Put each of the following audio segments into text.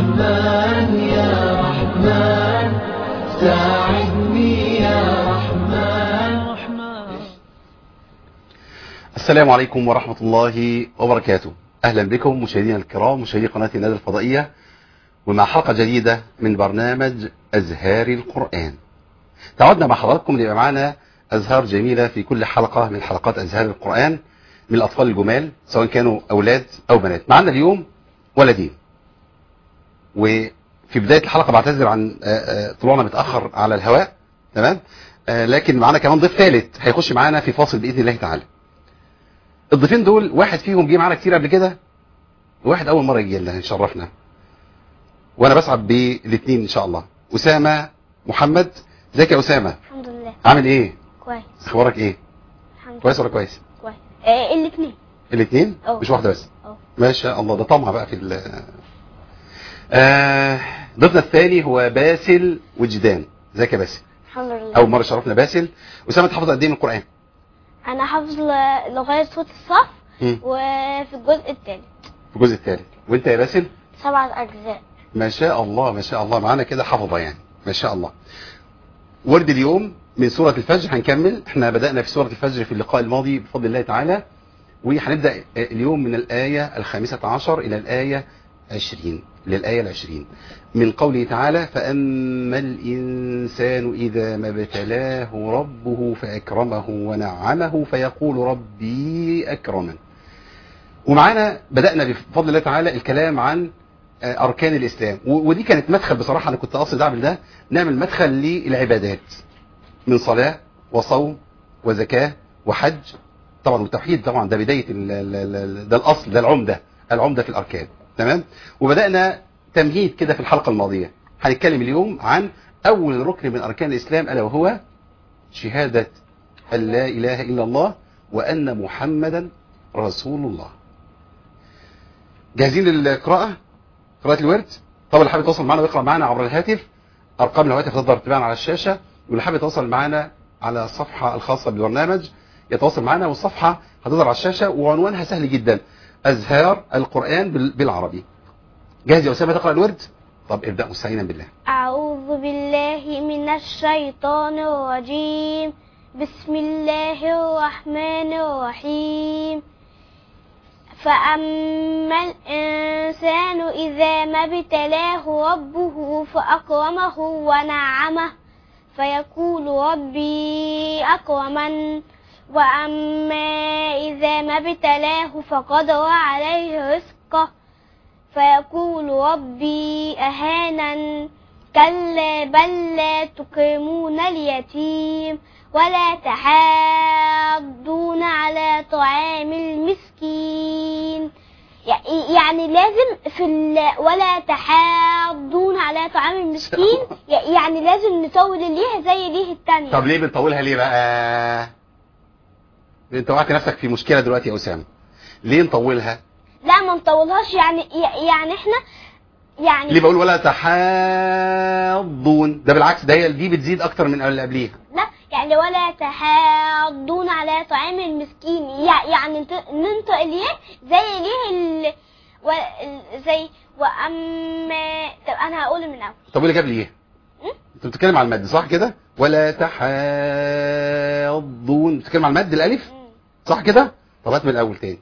رحمن يا رحمن ساعدني يا رحمن السلام عليكم ورحمة الله وبركاته أهلا بكم مشاهدينا الكرام مشاهدي قناة النادي الفضائية ومع حلقة جديدة من برنامج أزهار القرآن تعودنا مع حضراتكم ليبقى معنا أزهار جميلة في كل حلقة من حلقات أزهار القرآن من الأطفال الجمال سواء كانوا أولاد أو بنات معنا اليوم ولدين وفي بداية الحلقة بعتذر عن آه، آه، طلوعنا متأخر على الهواء تمام آه، لكن معنا كمان ضيف ثالث هيخش معانا في فاصل بإذن الله تعالى الضيفين دول واحد فيهم جه معانا كتير قبل كده وواحد اول مره يجي لنا يشرفنا وانا بسعد بالاثنين ان شاء الله اسامه محمد ازيك يا اسامه الحمد لله عامل ايه كويس اخبارك ايه الحمد كويس ولا كويس كويس آه الاثنين الاثنين أه. مش واحده بس اه ما شاء الله ده طمع بقى في ال آه ضيفنا الثاني هو باسل وجدان ازيك يا باسل الحمد لله اول مره شرفنا باسل اسامه تحفظ قد ايه من القران انا حافظ ل- لغايه صوت الصف مم. وفي الجزء الثالث في الجزء الثالث وانت يا باسل سبعة اجزاء ما شاء الله ما شاء الله معانا كده حفظة يعني ما شاء الله ورد اليوم من سورة الفجر هنكمل احنا بدأنا في سورة الفجر في اللقاء الماضي بفضل الله تعالى وهنبدأ اليوم من الآية الخامسة عشر إلى الآية عشرين للآية العشرين من قوله تعالى فأما الإنسان إذا ما ابتلاه ربه فأكرمه ونعمه فيقول ربي أكرمن ومعانا بدأنا بفضل الله تعالى الكلام عن آه، أركان الإسلام و- ودي كانت مدخل بصراحة أنا كنت قاصد أعمل ده نعمل مدخل للعبادات من صلاة وصوم وزكاة وحج طبعا والتوحيد طبعا ده بداية ال- ال- ال- ده الأصل ده العمدة العمدة في الأركان تمام وبدأنا تمهيد كده في الحلقة الماضية هنتكلم اليوم عن أول ركن من أركان الإسلام ألا وهو شهادة أن لا إله إلا الله وأن محمدا رسول الله جاهزين للقراءة قراءة الورد طبعا اللي حابب يتواصل معنا ويقرأ معنا عبر الهاتف أرقام الهواتف تقدر تبان على الشاشة واللي حابب يتواصل معنا على الصفحة الخاصة بالبرنامج يتواصل معنا والصفحة هتظهر على الشاشة وعنوانها سهل جدا أزهار القرآن بال- بالعربي جاهز يا أسامة تقرأ الورد طب ابدأ مستعينا بالله أعوذ بالله من الشيطان الرجيم بسم الله الرحمن الرحيم فأما الإنسان إذا ما ابتلاه ربه فأكرمه ونعمه فيقول ربي أكرمن وأما إذا ما ابتلاه فقدر عليه رزقه فيقول ربي أهانا كلا بل لا تكرمون اليتيم ولا تحاضون على طعام المسكين يع- يعني لازم في ال... ولا تحاضون على طعام المسكين يع- يعني لازم نطول ليها زي ليه التانية طب ليه بنطولها ليه بقى انت وقعت نفسك في مشكلة دلوقتي يا أسامة ليه نطولها لا ما نطولهاش يعني يعني احنا يعني ليه بقول ولا تحاضون ده بالعكس ده هي دي بتزيد اكتر من اللي قبليها لا يعني ولا تحاضون على طعام المسكين يع- يعني نط- ننطق اليه زي ليه ال... و... ال- زي واما طب انا هقول من الاول طب واللي جاب لي ايه م? انت بتتكلم على المد صح كده ولا تحاضون بتتكلم على المد الالف صح كده طب هات من الاول تاني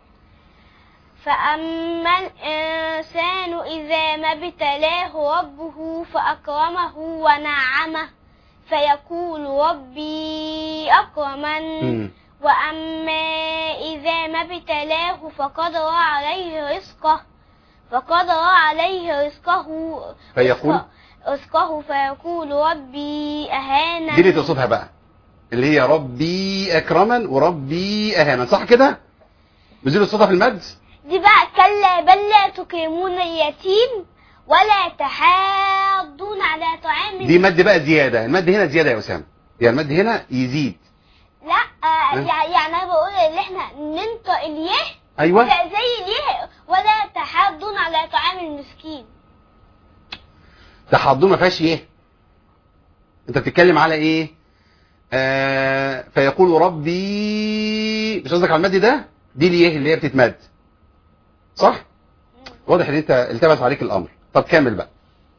فأما الإنسان إذا ما ابتلاه ربه فأكرمه ونعمه فيقول ربي أكرمن مم. وأما إذا ما ابتلاه فقدر عليه رزقه فقدر عليه رزقه فيقول؟ رزقه فيقول ربي أهانا دي اللي تقصدها بقى اللي هي ربي اكرما وربي اهانا صح كده بزيد الصوت في المد دي بقى كلا بل لا تكرمون اليتيم ولا تحاضون على طعام دي مد بقى زياده المد هنا زياده يا اسامه يعني المد هنا يزيد لا آه م? يع- يعني انا بقول ان احنا ننطق اليه ايوه زي زي اليه ولا تحاضون على طعام المسكين تحضون ما فيهاش ايه انت بتتكلم على ايه آه فيقول ربي مش قصدك على المد ده دي ليه اللي هي بتتمد صح واضح ان انت التبس عليك الامر طب كمل بقى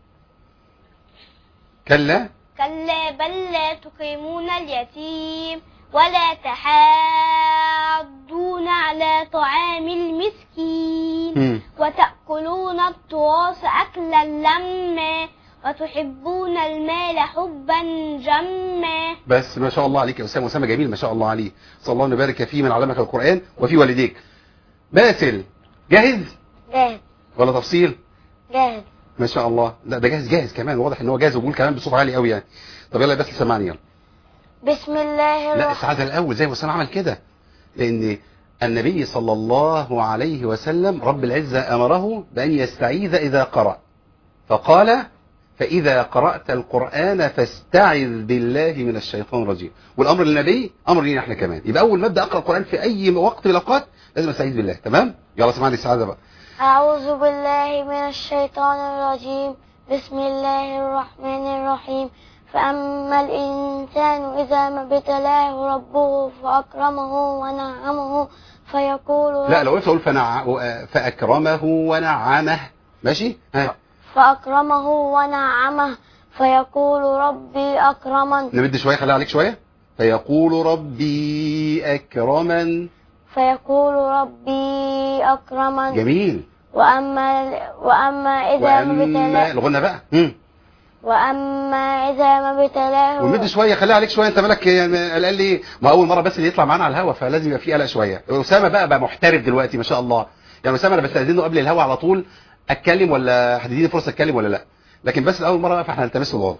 كلا كلا بل لا تكرمون اليتيم ولا تحاضون على طعام المسكين مم. وتأكلون التراث أكلا لما وتحبون المال حبا جما بس ما شاء الله عليك يا اسامه اسامه جميل ما شاء الله عليه صلى الله ان يبارك فيه من علمك القران وفي والديك باسل جاهز جاهز ولا تفصيل جاهز ما شاء الله لا ده جاهز جاهز كمان واضح ان هو جاهز وبيقول كمان بصوت عالي قوي يعني طب يلا بس سمعني يلا بسم الله لا الرحمن السعاده الاول زي ما اسامه عمل كده لان النبي صلى الله عليه وسلم رب العزه امره بان يستعيذ اذا قرأ فقال فإذا قرأت القرآن فاستعذ بالله من الشيطان الرجيم والأمر للنبي أمر لينا احنا كمان يبقى أول ما أبدأ أقرأ القرآن في أي وقت من الأوقات لازم أستعيذ بالله تمام يلا سمعني السعادة بقى أعوذ بالله من الشيطان الرجيم بسم الله الرحمن الرحيم فأما الإنسان إذا ما ابتلاه ربه فأكرمه ونعمه فيقول لا لو وقفت أقول فنع... فأكرمه ونعمه ماشي ها فأكرمه ونعمه فيقول ربي أكرمن نمد شوية خليها عليك شوية فيقول ربي أكرمن فيقول ربي أكرمن جميل وأما وأما إذا ما وأما ابتلاه الغنى بقى مم. وأما إذا ما ابتلاه ومد شويه خليها عليك شويه انت مالك يعني قلقان ليه ما اول مره بس اللي يطلع معانا على الهوا فلازم يبقى فيه قلق شويه اسامه بقى بقى محترف دلوقتي ما شاء الله يعني اسامه انا بستاذنه قبل الهوا على طول اتكلم ولا هتديني فرصه اتكلم ولا لا لكن بس اول مره بقى فاحنا هنلتمسه الوضع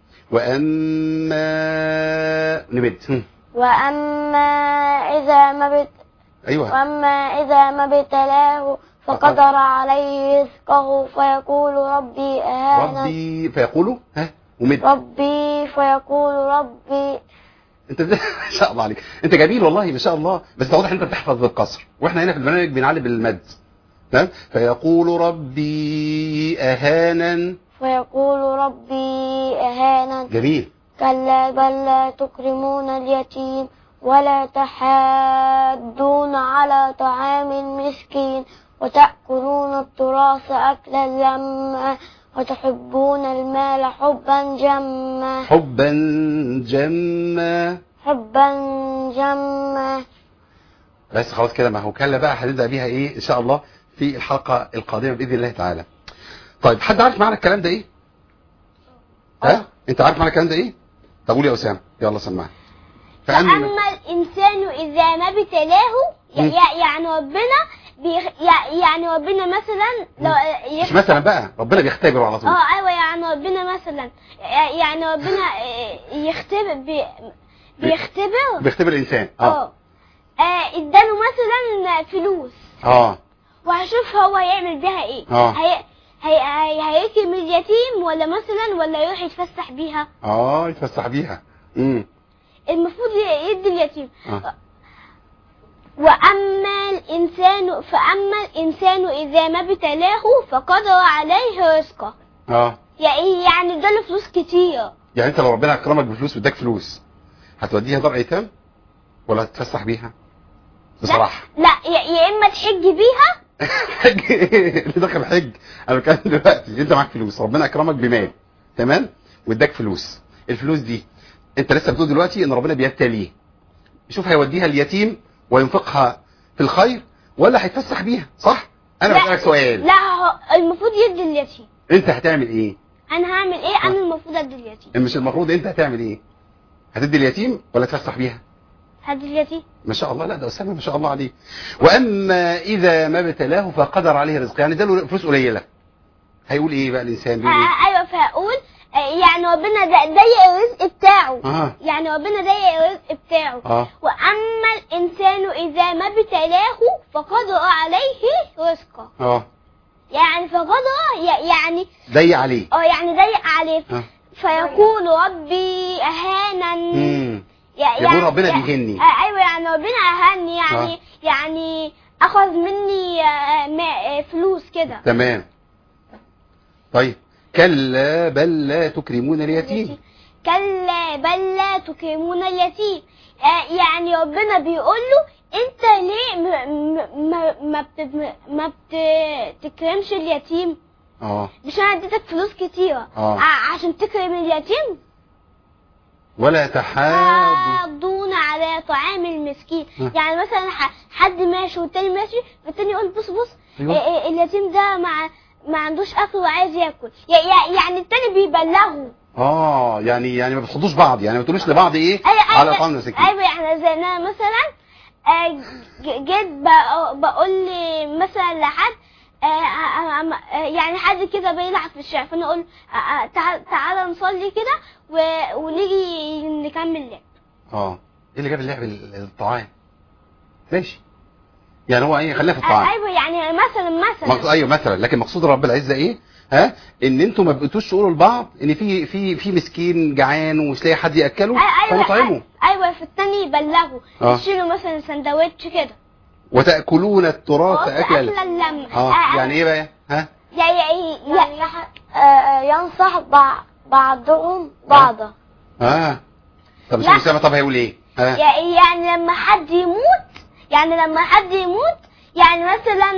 واما نمد هم. وأما إذا ما بت ايوه وأما إذا ما ابتلاه فقدر عليه رزقه فيقول ربي أهانن ربي فيقولوا ها ومد ربي فيقول ربي انت ما شاء الله عليك انت جميل والله ما شاء الله بس ده واضح ان انت بتحفظ بالقصر واحنا هنا في البرنامج بنعلم بالمد تمام فيقول ربي اهانا فيقول ربي أهانن جميل كلا بل لا تكرمون اليتيم ولا تحاضون على طعام المسكين وتأكلون التراث أكلا لما وتحبون المال حبا جما حبا جما حبا جما بس خلاص كده ما هو كلا بقى هنبدا بيها ايه ان شاء الله في الحلقه القادمه باذن الله تعالى طيب حد عارف معنى الكلام ده ايه ها انت عارف معنى الكلام ده ايه طب قول يا اسامه يلا سمعني فأما فأما الإنسان إذا ما ابتلاه مم. ي- يعني ربنا بيخ... ي- يعني ربنا مثلا لو مش يخ... مثلا بقى ربنا بيختبره على طول اه ايوه يعني ربنا مثلا ي- يعني ربنا يختبر بي... بيختبر بيختبر الانسان اه اه آه، اداله مثلا فلوس اه وهشوف هو هيعمل بيها ايه اه. هي... هي... هي... هيكرم اليتيم ولا مثلا ولا يروح يتفسح بيها اه يتفسح بيها امم المفروض يدي اليتيم اه وأما الإنسان فأما الإنسان إذا ما ابتلاه فقدر عليه رزقه اه يعني يعني اداله فلوس كتير يعني انت لو ربنا اكرمك بفلوس واداك فلوس هتوديها دار ايتام ولا هتتفسح بيها بصراحه لا يا يا إما تحج بيها حج ايه اللي دخل حج انا بتكلم دلوقتي انت معاك فلوس ربنا اكرمك بمال تمام واداك فلوس الفلوس دي انت لسه بتقول دلوقتي ان ربنا بيبتليه شوف هيوديها اليتيم وينفقها في الخير ولا هيتفسح بيها صح انا لا. بسالك سؤال لا هو المفروض يدي اليتيم انت هتعمل ايه أنا هعمل إيه أنا المفروض أدي اليتيم مش المفروض انت هتعمل ايه هتدي اليتيم ولا تفسح بيها هدي اليتيم ما شاء الله لا ده اسامه ما شاء الله عليه واما اذا ما ابتلاه فقدر عليه رزقه يعني اداله فلوس قليله هيقول ايه بقى الانسان بيقول ايه آه أيوة فهقول آه، يعني ربنا ض- ضيق الرزق بتاعه اه يعني ربنا ضيق الرزق بتاعه اه وأما الإنسان إذا ما ابتلاه فقدر عليه رزقه اه يعني فقدر ي- يعني ضيق عليه اه يعني ضيق عليه اه فيقول ربي أهانا امم يا- يقول يعني- ربنا يا- بيهني. آه، ايوه يعني ربنا اهاني يعني آه. يعني اخذ مني آه، ما- آه، فلوس كده تمام طيب كلا بل لا تكرمون اليتيم كلا بل لا تكرمون اليتيم آه، يعني ربنا بيقول له انت ليه م- م- ما ما بت- ما بتكرمش اليتيم اه مش انا اديتك فلوس كتيره آه. ع- عشان تكرم اليتيم ولا تحاضوا يحاضون على طعام المسكين آه. يعني مثلا ح- حد ماشي والتاني ماشي فالتاني يقول بص بص أيوة. إيه إيه اليتيم ده ما ما عندوش اكل وعايز ياكل يا- يا- يعني التاني بيبلغه اه يعني يعني ما بتحطوش بعض يعني ما تقولوش لبعض ايه أي- على أي- طعام المساكين ايوه يعني زي انا مثلا آه، ج- جيت بق- بقول لي مثلا لحد آه، آه، آه، آه، يعني حد كده بيلعب في الشارع فانا اقول آه، آه، تعال تعالى نصلي كده و- ونيجي نكمل لعب اه ايه اللي جاب اللعب ال- الطعام ماشي يعني هو ايه خليها في آه، الطعام ايوه يعني مثلا مقصود مثلا ايوه مثلا لكن مقصود رب العزه ايه ها ان انتوا ما بقيتوش تقولوا لبعض ان في في في مسكين جعان ومش لاقي حد ياكله آه، ايوه فنطعمه ايوه في التاني يبلغوا آه. يشيلوا مثلا سندوتش كده وتاكلون التراث خلاص، اكلا اكلا لما اه يعني ايه بقى ها يعني يعني يعني آه، آه، ينصح بع- بعضهم بعضا اه طب لا. اسامه طب هيقول ايه ها يعني يعني لما حد يموت يعني لما حد يموت يعني مثلا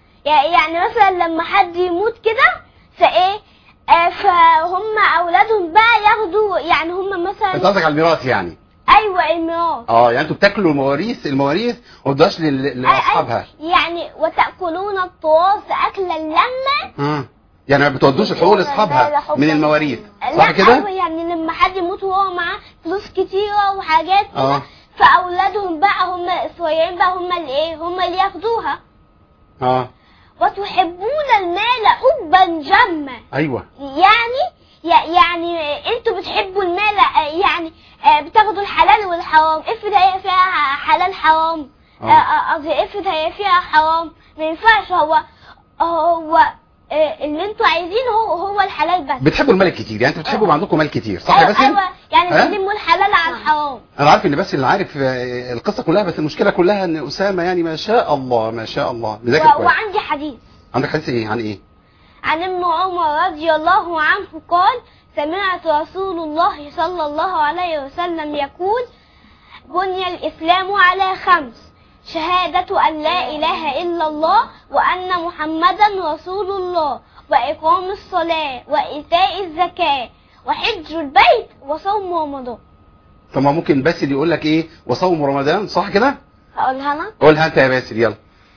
يعني مثلا لما حد يموت كده فايه آه، فهم اولادهم بقى ياخدوا يعني هم انت مثلا قصدك على الميراث يعني ايوه الميراث اه يعني انتوا بتاكلوا المواريث المواريث وما تدوهاش لل- أي- لاصحابها أي- يعني وتاكلون التراث اكلا لما اه يعني ما بتودوش الحقوق لاصحابها من المواريث صح لا كده ايوه يعني لما حد يموت وهو معاه فلوس كتيره وحاجات كده اه فاولادهم بقى هم الصغيرين بقى هم اللي ايه هم اللي ياخدوها اه وتحبون المال حبا جما ايوه يعني ي- يعني انتوا بتحبوا المال آه، يعني آه، بتاخدوا الحلال والحرام افرض هي فيها حلال حرام آه. آه، آه، قصدي افرض هي فيها حرام ما ينفعش هو هو آه، اللي انتوا عايزينه هو هو الحلال بس بتحبوا المال الكتير يعني انتوا بتحبوا يبقى عندكم مال كتير صح يا ايوه باسل ايوه يعني ها؟ تلموا الحلال على الحرام انا عارف ان باسل اللي عارف آه، القصه كلها بس المشكله كلها ان اسامه يعني ما شاء الله ما شاء الله مذاكر و- كويس وعندي حديث عندك حديث ايه عن ايه عن ابن عمر رضي الله عنه قال سمعت رسول الله صلى الله عليه وسلم يقول بني الإسلام على خمس شهادة أن لا إله إلا الله وأن محمدا رسول الله وإقام الصلاة وإيتاء الزكاة وحج البيت وصوم رمضان طب ما ممكن باسل يقول لك ايه وصوم رمضان صح كده هقولها أنا قولها انت يا باسل يلا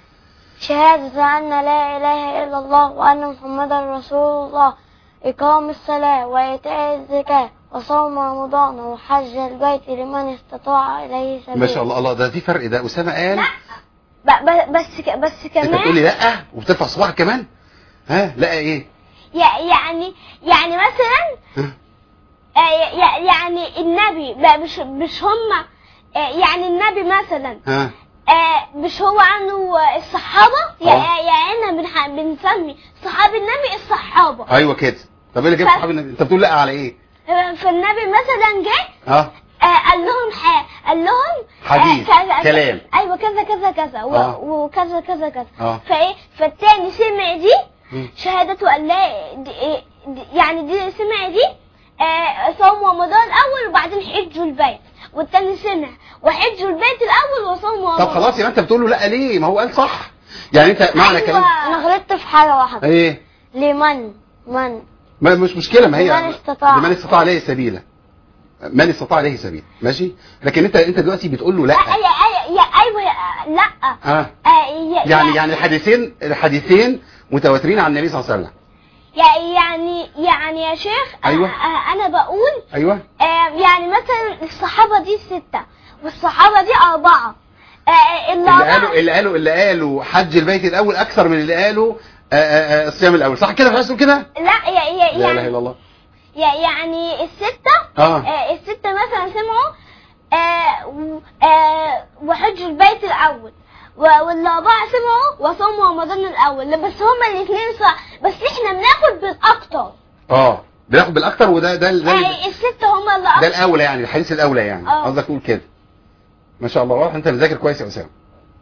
شهادة أن لا إله إلا الله وأن محمدا رسول الله إقام الصلاة وإيتاء الزكاة وصوم رمضان وحج البيت لمن استطاع إليه سبيلا ما شاء الله الله ده في فرق ده اسامه قال ب- ب- بس ك- بس انت بتقول كمان لي لا وبترفع صباعك كمان ها لا ايه يع- يعني يعني مثلا ها؟ آه، ي- يعني النبي بقى مش مش هم آه، يعني النبي مثلا ها آه، مش هو عنه آه، الصحابة يا آه. يا احنا بنح- بنسمي صحابي النبي الصحابة ايوه كده طب ايه اللي جاب ف- صحابي النبي؟ انت بتقول لا على ايه آه، فالنبي مثلا جه ها آه، قال لهم ح... قال لهم حديث، آه، كذا- كلام. ايوه كذا كذا كذا و... آه. وكذا كذا كذا آه. فايه فالتاني سمع دي مم. شهادته ان لا دي... إيه، دي... يعني دي سمع دي آه، صوم رمضان الاول وبعدين حجوا البيت والتاني سمع وحجوا البيت الاول وصوم رمضان طب خلاص يبقى انت بتقول له لا ليه ما هو قال صح يعني انت معنى أيوة. كلام أنا غلطت في حاجة واحدة ايه لمن من ما مش مشكله ما هي لمن استطاع. لمن استطاع عليه سبيلا من استطاع عليه سبيلا ماشي لكن انت انت دلوقتي بتقول له لا يا يا يا ايوه يا- لا اه آه، يا- يعني يا- يعني الحديثين الحديثين متواترين عن النبي صلى الله عليه وسلم يا- يعني يعني يا شيخ آه، أيوة. آه، انا بقول ايوه آه، يعني مثلا الصحابة دي ستة والصحابة دي أربعة آه، اللي الأربعة قالوا اللي قالوا اللي قالوا حج البيت الاول اكثر من اللي قالوا آه، آه، آه، الصيام الاول صح كده فاهم كده لا يا يا لا اله يعني الا الله يا- يعني الستة اه آه، الستة مثلا سمعوا آه، و- آه، وحجوا البيت الأول و- والأربعة سمعوا وصوموا رمضان الأول لا، بس هما الاثنين صح بس احنا بناخد بالأكتر اه بناخد بالاكثر وده ده ده, آه، الستة هما اللي ده أكتر الاولى يعني الحديث الاولى يعني آه. قصدك تقول كده ما شاء الله واضح انت مذاكر كويس يا اسامه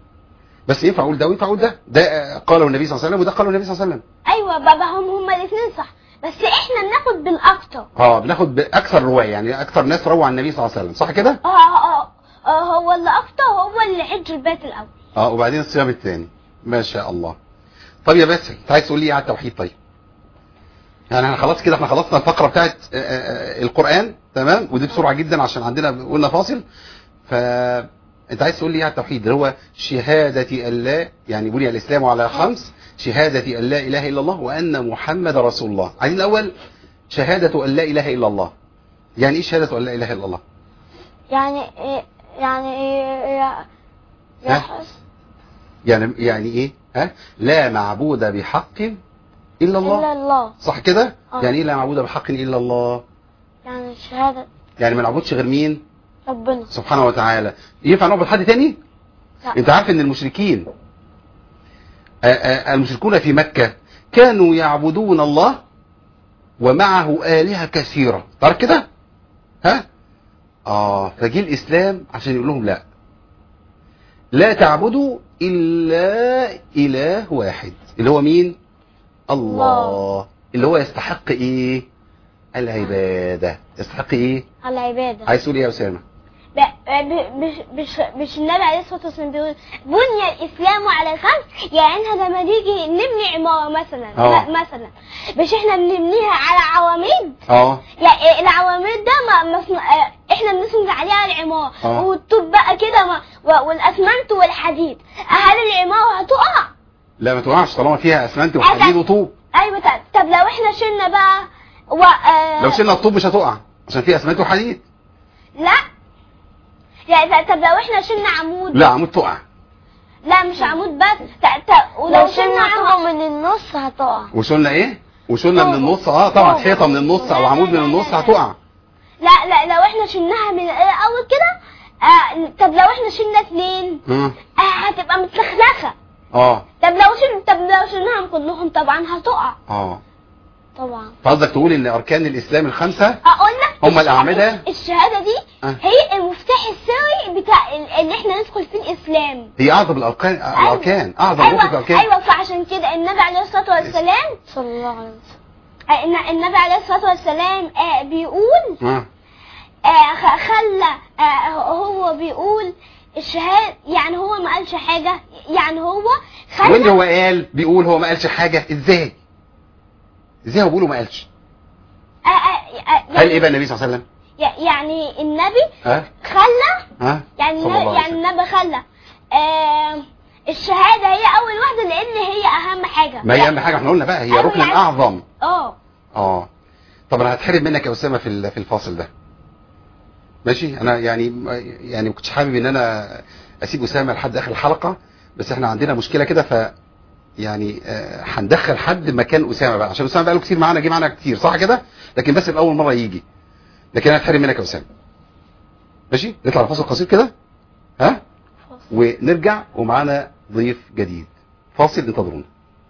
بس ينفع اقول ده وينفع اقول ده ده آه، قاله النبي صلى الله عليه وسلم وده قاله النبي صلى الله عليه وسلم أيوة بابا هم هما الاثنين صح بس احنا بناخد بالأكتر اه بناخد باكثر روايه يعني اكثر ناس روى عن النبي صلى الله عليه وسلم صح كده آه، آه، آه، هو اللي أكتر هو اللي حج البيت الأول اه وبعدين الصيام الثاني ما شاء الله طب يا باسل انت عايز تقول لي ايه على التوحيد طيب يعني احنا خلاص كده احنا خلصنا الفقره بتاعت آه، آه، القران تمام ودي بسرعه جدا عشان عندنا قلنا فاصل ف انت عايز تقول لي ايه على التوحيد اللي هو شهاده ان لا يعني بني الاسلام على خمس شهاده ان لا اله الا الله وان محمد رسول الله عايزين الاول شهاده ان لا اله الا الله يعني ايه شهاده ان لا اله الا الله يعني إيه يعني إيه يا ها؟ يحس يعني يعني ايه ها لا معبود بحق الا الله إلا الله صح كده آه. يعني ايه لا معبود بحق الا الله يعني شهادة يعني ما نعبدش غير مين ربنا سبحانه وتعالى ينفع نعبد حد تاني لا. انت عارف ان المشركين آه، آه، المشركون في مكة كانوا يعبدون الله ومعه آلهة كثيرة تعرف كده ها اه فجي الاسلام عشان يقول لهم لا لا تعبدوا الا اله واحد اللي هو مين الله الله. اللي هو يستحق ايه العبادة يستحق ايه على عبادة عايز تقول ايه يا اسامه ب- ب- مش مش مش النبي عليه الصلاه والسلام بيقول بني الاسلام على خمس يعني احنا لما نيجي نبني عماره مثلا آه. م- مثلا مش احنا بنبنيها على عواميد اه يعني العواميد ده ما مصن... آه، احنا بنسند عليها العماره آه. والطوب بقى كده ما... و- والاسمنت والحديد هل العماره هتقع؟ لا ما توقعش طالما فيها اسمنت وحديد وطوب ايوه طب, طب لو احنا شلنا بقى و... آه... لو شلنا الطوب مش هتقع عشان فيها اسمنت وحديد لا يعني طب لو احنا شلنا عمود لا عمود تقع لا مش عمود بس ت... ت... ولو لو شلنا شلنا عمود طوبة من النص هتقع وشلنا ايه وشلنا من النص اه طبعا طوب. حيطه من النص او عمود من النص هتقع لا لا لو احنا شلناها من الاول كده آه طب لو احنا شلنا اتنين اه آه هتبقى متلخلخه اه طب لو شل طب لو شلناهم كلهم طبعا هتقع اه طبعا فقصدك تقول ان اركان الاسلام الخمسه اقول لك هم الأعمدة؟ الشهاده دي آه. هي المفتاح السري بتاع ال- ان احنا ندخل في الاسلام هي اعظم الاركان الاركان اعظم ركن ايوه الاركان ايوه فعشان كده النبي عليه الصلاه والسلام صلى الله عليه وسلم آه، إن- النبي عليه الصلاه والسلام آه بيقول اه آه، خ- خلى آه، هو بيقول الشهادة يعني هو ما قالش حاجة يعني هو وين خلى هو قال بيقول هو ما قالش حاجه ازاي ازاي هو بيقول وما قالش آه، آه، آه، قال ايه يعني, بقى النبي صلى الله عليه وسلم يعني النبي ها خلى ها يعني صلى الله النبي عليه يعني وسلم. النبي خلى آه، الشهادة هي أول واحدة لأن هي أهم حاجة ما هي اهم حاجه احنا قلنا بقى هي أيوة ركن يعني- اعظم اه اه طب انا هتحرم منك يا اسامه في ال- في الفاصل ده ماشي انا يعني يعني ما كنتش حابب ان انا اسيب اسامه لحد اخر الحلقه بس احنا عندنا مشكله كده ف يعني آه، هندخل حد مكان اسامه بقى عشان اسامه بقى له كتير معانا جه معانا كتير صح كده لكن بس الاول مره يجي لكن انا هتحرم منك يا اسامه ماشي نطلع فاصل قصير كده ها ونرجع ومعانا ضيف جديد فاصل انتظرونا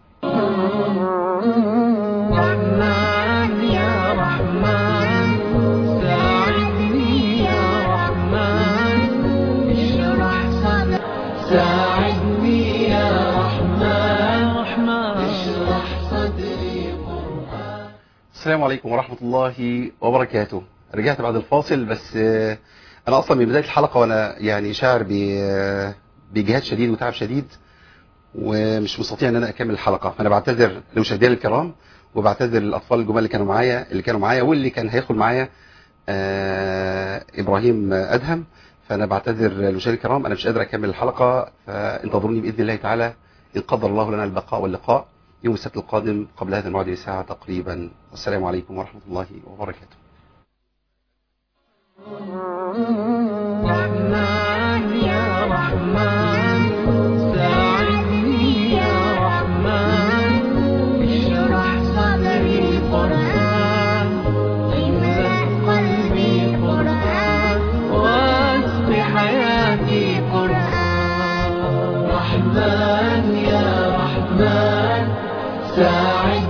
رحمن يا رحمن ساعدني يا رحمن اشرح صدري ساعدني يا رحمن اشرح صدري قرآن السلام عليكم ورحمة الله وبركاته رجعت بعد الفاصل بس آه، أنا أصلا من بداية الحلقة وأنا يعني شاعر ب- آه، بجهاد شديد وتعب شديد ومش مستطيع ان انا اكمل الحلقه فانا بعتذر لمشاهدينا الكرام وبعتذر للاطفال الجمال اللي كانوا معايا اللي كانوا معايا واللي كان هيدخل معايا آه ابراهيم ادهم فانا بعتذر للمشاهدين الكرام انا مش قادر اكمل الحلقه فانتظروني باذن الله تعالى ان قدر الله لنا البقاء واللقاء يوم السبت القادم قبل هذا الموعد بساعه تقريبا والسلام عليكم ورحمه الله وبركاته رحمن يا رحمن ساعدني يا رحمن اشرح صدري قرآن املأ قلبي قرآن واسق حياتي قرآن رحمن يا رحمن ساعدني